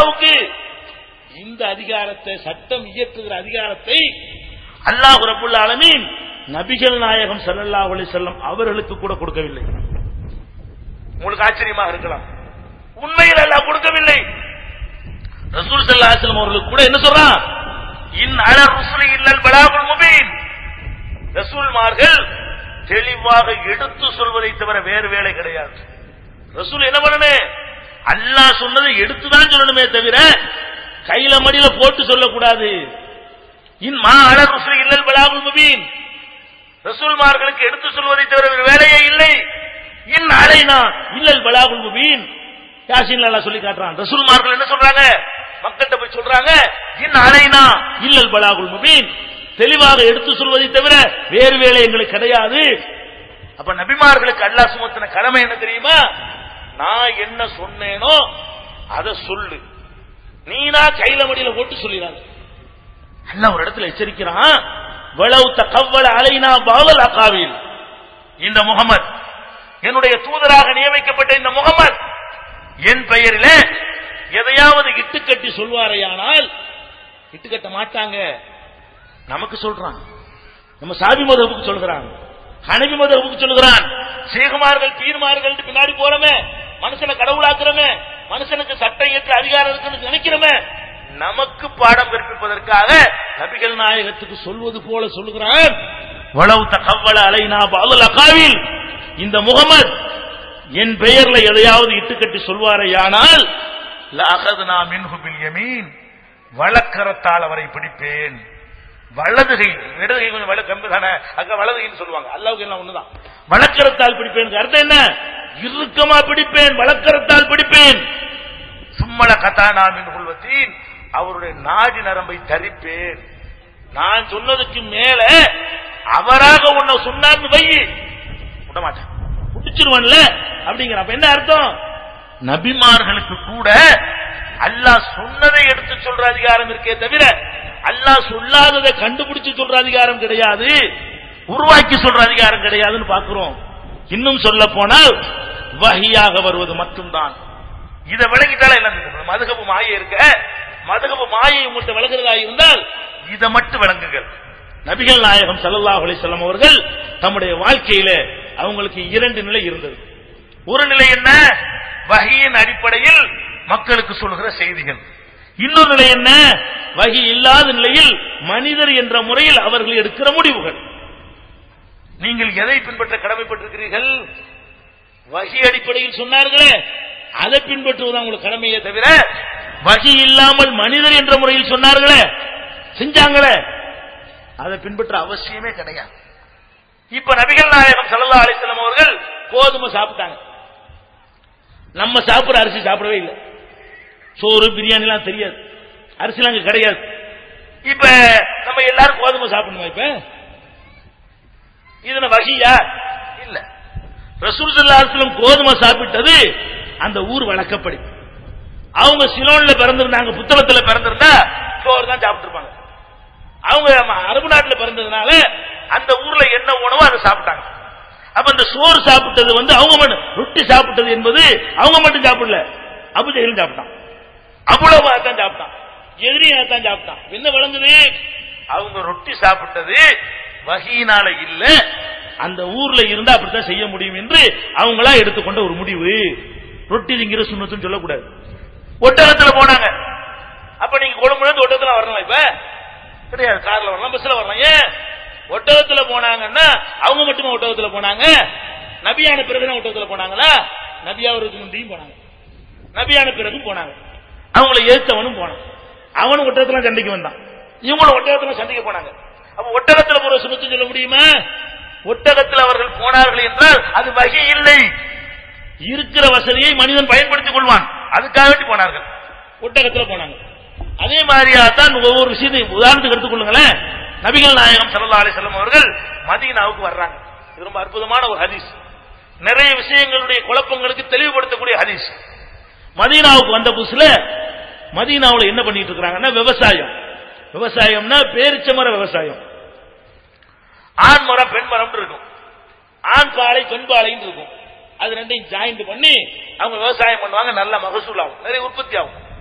அல்லாவுக்கு இந்த அதிகாரத்தை சட்டம் இயற்றுகிற அதிகாரத்தை அல்லாஹ் ரபுல் ஆலமீன் நபிகள் நாயகம் ஸல்லல்லாஹு அலைஹி வஸல்லம் அவர்களுக்கு கூட கொடுக்கவில்லை உங்களுக்கு ஆச்சரியமாக இருக்கலாம் உண்மையில் அல்லாஹ் கொடுக்கவில்லை ரசூல் ஸல்லல்லாஹு அலைஹி வஸல்லம் அவர்களுக்கு கூட என்ன சொல்றான் இன் அல ருசுலி இல்லல் பலாகுல் முபீன் ரசூல்மார்கள் தெளிவாக எடுத்து சொல்வதை தவிர வேறு வேலை கிடையாது ரசூல் என்ன பண்ணனே அல்லாஹ் சொன்னதை எடுத்துதான் சொல்லணுமே தவிர கையில மடியில போட்டு சொல்லக்கூடாது இன் மா அல ருசுலி இல்லல் பலாகுல் முபீன் ரசூல்மார்களுக்கு எடுத்து சொல்வதை தவிர வேறு வேலையே இல்லை இன் அலைனா இல்லல் பலாகுல் முபீன் யாசின் அல்லாஹ் சொல்லி காட்டுறான் ரசூல்மார்கள் என்ன சொல்றாங்க மக்கள்கிட்ட போய் சொல்றாங்க இன் அலைனா இல்லல் பலாகுல் முபீன் தெளிவாக எடுத்து சொல்வதை தவிர வேறு வேலை எங்களுக்கு கிடையாது அப்ப நபிமார்களுக்கு அல்லாஹ் சுமத்தின கடமை என்ன தெரியுமா நான் என்ன சொன்னேனோ அதை சொல்லு நீனா கையில மடியில போட்டு சொல்லிடாது அல்லாஹ் ஒரு இடத்துல எச்சரிக்கிறான் வளவு தகவல் அலைனா பாவல் அக்காவில் இந்த முகமது என்னுடைய தூதராக நியமிக்கப்பட்ட இந்த முகமது என் பெயரிலே எதையாவது இட்டுக்கட்டி சொல்வாரையானால் இட்டுக்கட்ட மாட்டாங்க நமக்கு சொல்றான் நம்ம சாபி மதவுக்கு சொல்கிறான் ஹனபி மதவுக்கு சொல்கிறான் சேகுமார்கள் பீர்மார்கள் பின்னாடி போறமே மனுஷனை கடவுளாக்குறமே மனுஷனுக்கு சட்டம் ஏற்ற அதிகாரம் இருக்குன்னு நினைக்கிறோமே நமக்கு பாடம் கற்பிப்பதற்காக நபிகள் நாயகத்துக்கு சொல்வது போல சொல்லுகிறான் வளவு தகவல அலைனா பாவல் அகாவில் இந்த முகமது என் பெயர்ல எதையாவது இட்டுக்கட்டி சொல்வாரையானால் லஅகதுனா மின்ஹு பில் யமீன் வழக்கரத்தால் அவரை பிடிப்பேன் வலது கை இடது கை கொஞ்சம் வல கம்பு தானே அங்க வலது கைன்னு சொல்லுவாங்க அல்லாவுக்கு எல்லாம் ஒண்ணுதான் வழக்கரத்தால் பிடிப்பேன் அர்த்தம் என்ன இறுக்கமா பிடிப்பேன் வழக்கரத்தால் பிடிப்பேன் சும்மல கதானா மின் குல்வத்தீன் அவருடைய நாடி நரம்பை தரிப்பேன் நான் சொன்னதுக்கு மேல அவராக உன்னை சொன்னார்னு வை விட மாட்டேன் பிடிச்சிருவன்ல அப்படிங்கிற அப்ப என்ன அர்த்தம் நபிமார்களுக்கு கூட அல்லாஹ் சொன்னதை எடுத்து சொல்ற அதிகாரம் இருக்கே தவிர அல்லாஹ் சொல்லாததை கண்டுபிடிச்சு சொல்ற அதிகாரம் கிடையாது உருவாக்கி சொல்ற அதிகாரம் கிடையாதுன்னு பாக்குறோம் இன்னும் சொல்ல போனால் வகையாக வருவது மட்டும்தான் இதை விளங்கிட்டாலே என்ன மதுகப்பு மாயை இருக்க மதுகப்பு மாயை உங்கள்கிட்ட விளங்குறதா இருந்தால் இதை மட்டும் விளங்குங்கள் நபிகள் நாயகம் ஸல்லல்லாஹு அலைஹி வஸல்லம் அவர்கள் தம்முடைய வாழ்க்கையில அவங்களுக்கு இரண்டு நிலை இருந்தது ஒரு நிலை என்ன வகையின் அடிப்படையில் மக்களுக்கு சொல்லுகிற செய்திகள் இன்னொரு நிலை என்ன வகி இல்லாத நிலையில் மனிதர் என்ற முறையில் அவர்கள் எடுக்கிற முடிவுகள் நீங்கள் எதை பின்பற்ற கடமைப்பட்டிருக்கிறீர்கள் வகி அடிப்படையில் சொன்னார்களே அதை பின்பற்றுவதுதான் உங்களுக்கு கடமையே தவிர வகி இல்லாமல் மனிதர் என்ற முறையில் சொன்னார்களே செஞ்சாங்களே அதை பின்பற்ற அவசியமே கிடையாது இப்ப நபிகள் நாயகம் ஸல்லல்லாஹு அலைஹி வஸல்லம் அவர்கள் கோதுமை சாப்பிட்டாங்க நம்ம சாப்பிடுற அரிசி சாப்பிடவே இல்லை சோறு பிரியாணி எல்லாம் தெரியாது அரிசிலாம் அங்க கிடையாது இப்ப நம்ம எல்லாரும் கோதுமை சாப்பிடணுமா இப்ப இதுல வகையா இல்ல ரசூல் சல்லாஹம் கோதுமை சாப்பிட்டது அந்த ஊர் வழக்கப்படி அவங்க சிலோன்ல பிறந்திருந்தாங்க புத்தகத்துல பிறந்திருந்தா சோறு தான் சாப்பிட்டுருப்பாங்க அவங்க அரபு நாட்டுல பிறந்ததுனால அந்த ஊர்ல என்ன உணவோ அதை சாப்பிட்டாங்க அப்ப அந்த சோறு சாப்பிட்டது வந்து அவங்க மட்டும் ரொட்டி சாப்பிட்டது என்பது அவங்க மட்டும் சாப்பிடல அபுஜெயிலும் சாப்பிட்டான் அவ்வளவு தான் சாப்பிட்டான் எதிரியா தான் சாப்பிட்டான் என்ன விளங்குது அவங்க ரொட்டி சாப்பிட்டது வகையினால இல்ல அந்த ஊர்ல இருந்தா அப்படித்தான் செய்ய முடியும் என்று அவங்களா எடுத்துக்கொண்ட ஒரு முடிவு ரொட்டி திங்கிற சுண்ணத்துன்னு சொல்லக்கூடாது ஒட்டகத்துல போனாங்க அப்ப நீங்க குழம்புல இருந்து ஒட்டகத்துல வரலாம் இப்ப கிடையாது கார்ல வரலாம் பஸ்ல வரலாம் ஏன் ஒட்டகத்துல போனாங்கன்னா அவங்க மட்டுமே ஒட்டகத்துல போனாங்க நபியான பிறகுதான் ஒட்டகத்துல போனாங்களா நபியாவதுக்கு முந்தையும் போனாங்க நபியான பிறகும் போனாங்க அவங்கள எதிர்த்தவனும் போனான் அவனும் ஒட்டகத்துல சண்டைக்கு வந்தான் இவங்களும் ஒட்டகத்துல சண்டைக்கு போனாங்க அப்ப ஒட்டகத்துல போற சுமத்து சொல்ல முடியுமா ஒட்டகத்தில் அவர்கள் போனார்கள் என்றால் அது வகை இல்லை இருக்கிற வசதியை மனிதன் பயன்படுத்திக் கொள்வான் அதுக்காக வேண்டி போனார்கள் ஒட்டகத்துல போனாங்க அதே மாதிரியா தான் ஒவ்வொரு விஷயத்தையும் உதாரணத்துக்கு எடுத்துக்கொள்ளுங்களேன் நபிகள் நாயகம் ஸல்லல்லாஹு அலைஹி வஸல்லம் அவர்கள் மதீனாவுக்கு வர்றாங்க இது ரொம்ப அற்புதமான ஒரு ஹதீஸ் நிறைய விஷயங்களுடைய குழப்பங்களுக்கு தெளிவுபடுத்தக்கூடிய ஹதீஸ் மதீனாவுக்கு வந்த புதுசுல மதீனாவுல என்ன பண்ணிட்டு இருக்காங்கன்னா விவசாயம் விவசாயம்னா பேரிச்சமர விவசாயம் ஆண் மரம் பெண் மரம் இருக்கும் ஆண் பாலை பெண் பாலைன்னு இருக்கும் அது ரெண்டையும் ஜாயிண்ட் பண்ணி அவங்க விவசாயம் பண்ணுவாங்க நல்ல மகசூல் ஆகும் நிறைய உற்பத்தி ஆகும்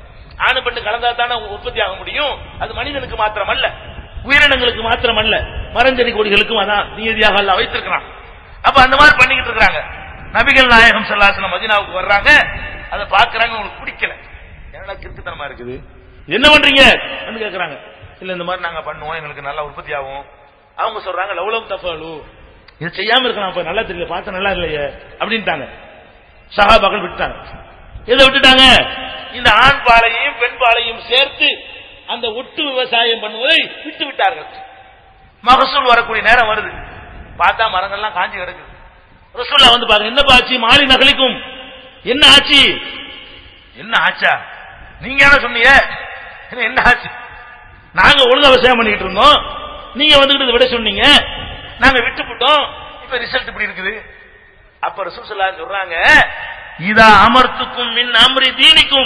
ஆணு பெண்ணு கலந்தா தானே உற்பத்தி ஆக முடியும் அது மனிதனுக்கு மாத்திரம் அல்ல உயிரினங்களுக்கு மாத்திரம் அல்ல மரஞ்செடி கொடிகளுக்கும் அதான் நீதியாக அல்ல வைத்திருக்கிறான் அப்ப அந்த மாதிரி பண்ணிக்கிட்டு இருக்கிறாங்க நபிகள் நாயகம் சொல்லாசனம் மதினாவுக்கு வர்றாங்க அதை பாக்குறாங்க உங்களுக்கு பிடிக்கல என்னடா கிறுக்குத்தனமா இருக்குது என்ன பண்றீங்க அப்படின்னு கேக்குறாங்க இல்ல இந்த மாதிரி நாங்க பண்ணுவோம் எங்களுக்கு நல்லா உற்பத்தி ஆகும் அவங்க சொல்றாங்க லவ்லம் தஃபாலு இது செய்யாம இருக்கலாம் அப்ப நல்லா தெரியல பார்த்தா நல்லா இல்லையே அப்படின்ட்டாங்க சகாபாக்கள் விட்டுட்டாங்க எதை விட்டுட்டாங்க இந்த ஆண் பாலையும் பெண் பாலையும் சேர்த்து அந்த ஒட்டு விவசாயம் பண்ணுவதை விட்டு விட்டார்கள் மகசூல் வரக்கூடிய நேரம் வருது பார்த்தா மரங்கள்லாம் காஞ்சி கிடக்குது ரசூல்லா வந்து பாருங்க என்ன ஆச்சு மாலி நகலிக்கும் என்ன ஆச்சு என்ன ஆச்சா நீங்க என்ன சொன்னீங்க என்ன, என்ன ஆச்சு நாங்க ஒழுங்கா விவசாயம் பண்ணிட்டு இருந்தோம் நீங்க வந்துகிட்டு இதை விட சொன்னீங்க நாங்க விட்டுப்புட்டோம் இப்ப ரிசல்ட் இப்படி இருக்குது அப்ப ரசூல் ஸல்லல்லாஹு அலைஹி சொல்றாங்க இதா அமர்த்துக்கும் மின் அம்ரி தீனிக்கும்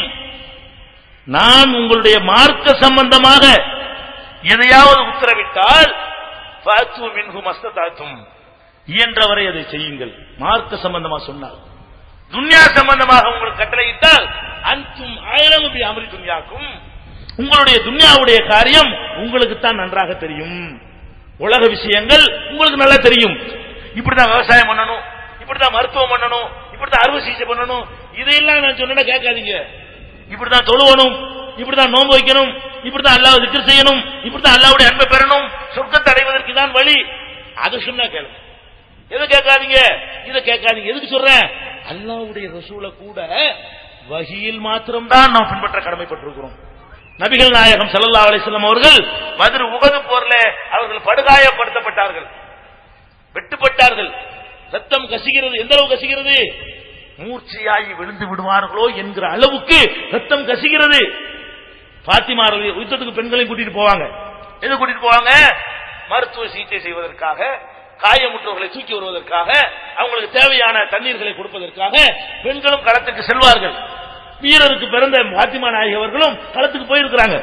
நான் உங்களுடைய மார்க்க சம்பந்தமாக எதையாவது உத்தரவிட்டால் ஃபாத்து மின்ஹு மஸ்ததாத்தும் இயன்றவரை அதை செய்யுங்கள் மார்க்க சம்பந்தமா சொன்னால் துன்யா சம்பந்தமாக உங்களுக்கு கட்டளையிட்டால் அன்தும் ஆயிரம் பி அமரி துன்யாக்கும் உங்களுடைய துன்யாவுடைய காரியம் உங்களுக்கு தான் நன்றாக தெரியும் உலக விஷயங்கள் உங்களுக்கு நல்லா தெரியும் இப்படிதான் விவசாயம் பண்ணணும் இப்படிதான் மருத்துவம் பண்ணணும் இப்படிதான் அறுவை சிகிச்சை பண்ணணும் இதையெல்லாம் நான் சொன்னா கேட்காதீங்க இப்படிதான் தொழுவணும் இப்படிதான் நோன்பு வைக்கணும் இப்படிதான் அல்லாஹ் திக்கர் செய்யணும் இப்படிதான் அல்லாவுடைய அன்பை பெறணும் சொர்க்கத்தை அடைவதற்கு தான் வழி அதை சொன்னா கேளுங்க எதை கேட்காதீங்க இதை கேட்காதீங்க எதுக்கு சொல்றேன் அல்லாவுடைய ரசூலை கூட வகியில் மாத்திரம்தான் நாம் பின்பற்ற கடமைப்பட்டிருக்கிறோம் நபிகள் நாயகம் ஸல்லல்லாஹு அலைஹி வஸல்லம் அவர்கள் பத்ர் உகது போர்ல அவர்கள் படுகாயப்படுத்தப்பட்டார்கள் வெட்டுப்பட்டார்கள் ரத்தம் கசிகிறது எந்த அளவு கசிகிறது மூர்ச்சையாகி விழுந்து விடுவார்களோ என்கிற அளவுக்கு ரத்தம் கசிகிறது பாத்திமா ரவி யுத்தத்துக்கு பெண்களையும் கூட்டிட்டு போவாங்க எது கூட்டிட்டு போவாங்க மருத்துவ சிகிச்சை செய்வதற்காக காயமுற்றவர்களை தூக்கி வருவதற்காக அவங்களுக்கு தேவையான தண்ணீர்களை கொடுப்பதற்காக பெண்களும் களத்துக்கு செல்வார்கள் வீரருக்கு பிறந்த பாத்திமா நாயகி அவர்களும் களத்துக்கு போயிருக்கிறாங்க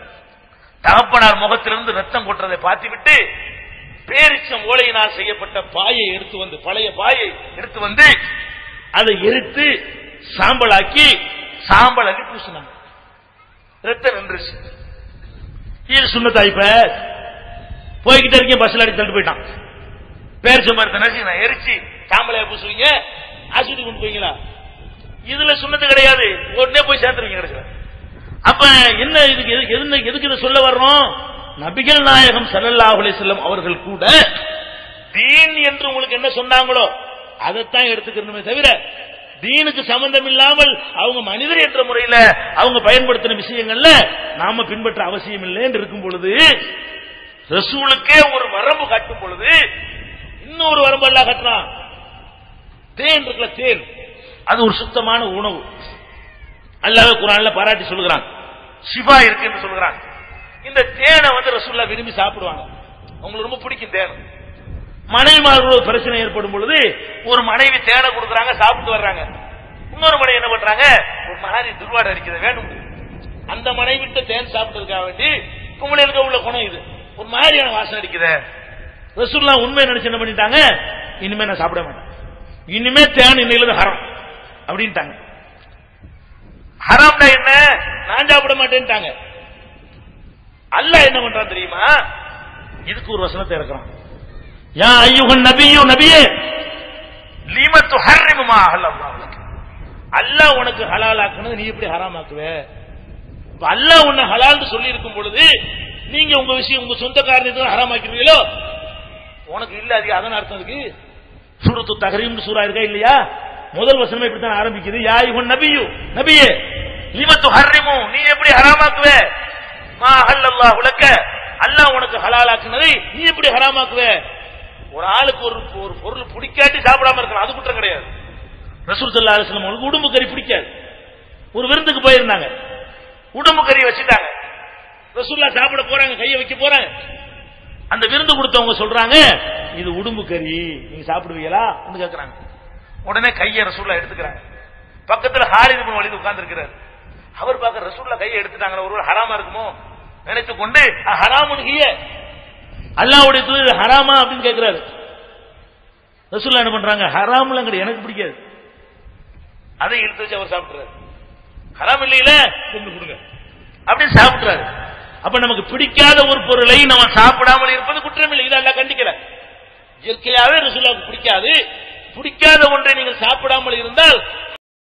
தகப்பனார் முகத்திலிருந்து ரத்தம் கொட்டுறதை பார்த்துவிட்டு பேரிச்சம் ஓலையினால் செய்யப்பட்ட பாயை எடுத்து வந்து பழைய பாயை எடுத்து வந்து அதை எரித்து சாம்பலாக்கி சாம்பல் அள்ளி பூசினாங்க ரத்தம் நின்றுச்சு இது சுண்ணத்தா இப்ப போய்கிட்டே இருக்கேன் பஸ்ல அடி தள்ளிட்டு போயிட்டான் பேரிச்சம் மரத்தை நசி நான் எரிச்சு சாம்பலையா பூசுவீங்க ஆசிட்டு கொண்டு போவீங்களா இதுல சுண்ணத்து கிடையாது உடனே போய் சேர்த்துருவீங்க கிடைச்சல அப்ப என்ன இதுக்கு எதுக்கு எதுக்கு- எதுக்கு இதை சொல்ல வர்றோம் நபிகள் நாயகம் ஸல்லல்லாஹு அலைஹி வஸல்லம் அவர்கள் கூட தீன் என்று உங்களுக்கு என்ன சொன்னாங்களோ அதைத்தான் எடுத்துக்கணுமே தவிர தீனுக்கு சம்பந்தம் இல்லாமல் அவங்க மனிதர் என்ற முறையில அவங்க பயன்படுத்தின விஷயங்கள்ல நாம பின்பற்ற அவசியம் இல்லைன்னு இருக்கும் பொழுது ரசூலுக்கே ஒரு வரம்பு காட்டும் பொழுது இன்னொரு வரம்பு எல்லாம் கட்டுறான் தேன் இருக்குல்ல தேன் அது ஒரு சுத்தமான உணவு அல்லாஹ் குரான்ல பாராட்டி சொல்லுகிறான் சிவா இருக்கு என்று சொல்லுகிறான் இந்த தேனை வந்து ரசூல்லா விரும்பி சாப்பிடுவாங்க உங்களுக்கு ரொம்ப பிடிக்கும் தேன் மனைவிமார்கள் ஒரு பிரச்சனை ஏற்படும் பொழுது ஒரு மனைவி தேனை கொடுக்குறாங்க சாப்பிட்டு வர்றாங்க இன்னொரு மனைவி என்ன பண்றாங்க ஒரு மாதிரி துர்வாடை அடிக்கிறது வேணும் அந்த மனைவிட்ட தேன் சாப்பிட்டதுக்காக வேண்டி கும்பலுக்கு உள்ள குணம் இது ஒரு மாதிரியான வாசனை அடிக்குது ரசூல்லா உண்மை நினைச்சு என்ன பண்ணிட்டாங்க இனிமே நான் சாப்பிட மாட்டேன் இனிமே தேன் இன்னையில ஹரம் அப்படின்ட்டாங்க ஹராம்னா என்ன நான் சாப்பிட மாட்டேன்ட்டாங்க அல்லாஹ் என்ன பண்றான் தெரியுமா இதுக்கு ஒரு வசனத்தை இறக்குறான் யா ஐயுகன் நபியு நபியே லீமத்து ஹர்ரிமுமா அல்லாஹ் அல்லாஹ் உனக்கு ஹலால் ஆக்குனது நீ எப்படி ஹராமாக்குவே இப்ப அல்லாஹ் உன்னை ஹலால்னு சொல்லி இருக்கும் பொழுது நீங்க உங்க விஷயம் உங்க சொந்த காரணத்துக்கு ஹராமாக்கிறீங்களோ உனக்கு இல்ல அது அதன் அர்த்தம் இருக்கு சூரத்து தகரீம்னு சூரா இருக்கா இல்லையா முதல் வசனமே இப்படித்தான் ஆரம்பிக்குது யா இவன் நபியு நபியே லிமத்து ஹர்ரிமு நீ எப்படி ஹராமாக்குவே மா ஹல்லல்லாஹ் உலக்க அல்லாஹ் உனக்கு ஹலாலாக்குனதை நீ எப்படி ஹராமாக்குவே ஒரு ஆளுக்கு ஒரு ஒரு பொருள் பிடிக்காட்டி சாப்பிடாம இருக்கலாம் அது குற்றம் கிடையாது ரசூல் சல்லா அலுவலம் அவங்களுக்கு உடம்பு கறி பிடிக்காது ஒரு விருந்துக்கு போயிருந்தாங்க உடம்பு கறி வச்சுட்டாங்க ரசூல்லா சாப்பிட போறாங்க கையை வைக்க போறாங்க அந்த விருந்து கொடுத்தவங்க சொல்றாங்க இது உடும்பு கறி நீங்க சாப்பிடுவீங்களா வந்து கேக்குறாங்க உடனே கையை ரசூல்லா எடுத்துக்கிறாங்க பக்கத்துல ஹாலித் பின் வலிது உட்கார்ந்து இருக்கிறார் அவர் பார்க்க ரசூல்லா கையை எடுத்துட்டாங்க ஒரு ஹராமா இருக்குமோ நினைத்து கொண்டு ஹராமுன் ஹிய அல்லாவுடைய தூது ஹராமா அப்படின்னு கேட்கிறாரு ரசூல்லா என்ன பண்றாங்க ஹராம்லாம் கிடையாது எனக்கு பிடிக்காது அதை இழுத்து வச்சு அவர் சாப்பிட்டுறாரு ஹராம் இல்லையில கொண்டு கொடுங்க அப்படி சாப்பிடுறாரு அப்ப நமக்கு பிடிக்காத ஒரு பொருளை நம்ம சாப்பிடாமல் இருப்பது குற்றமில்லை இதெல்லாம் கண்டிக்கல இயற்கையாவே ரசூலுல்லாவுக்கு பிடிக்காது பிடிக்காத ஒன்றை நீங்கள் சாப்பிடாமல் இருந்தால்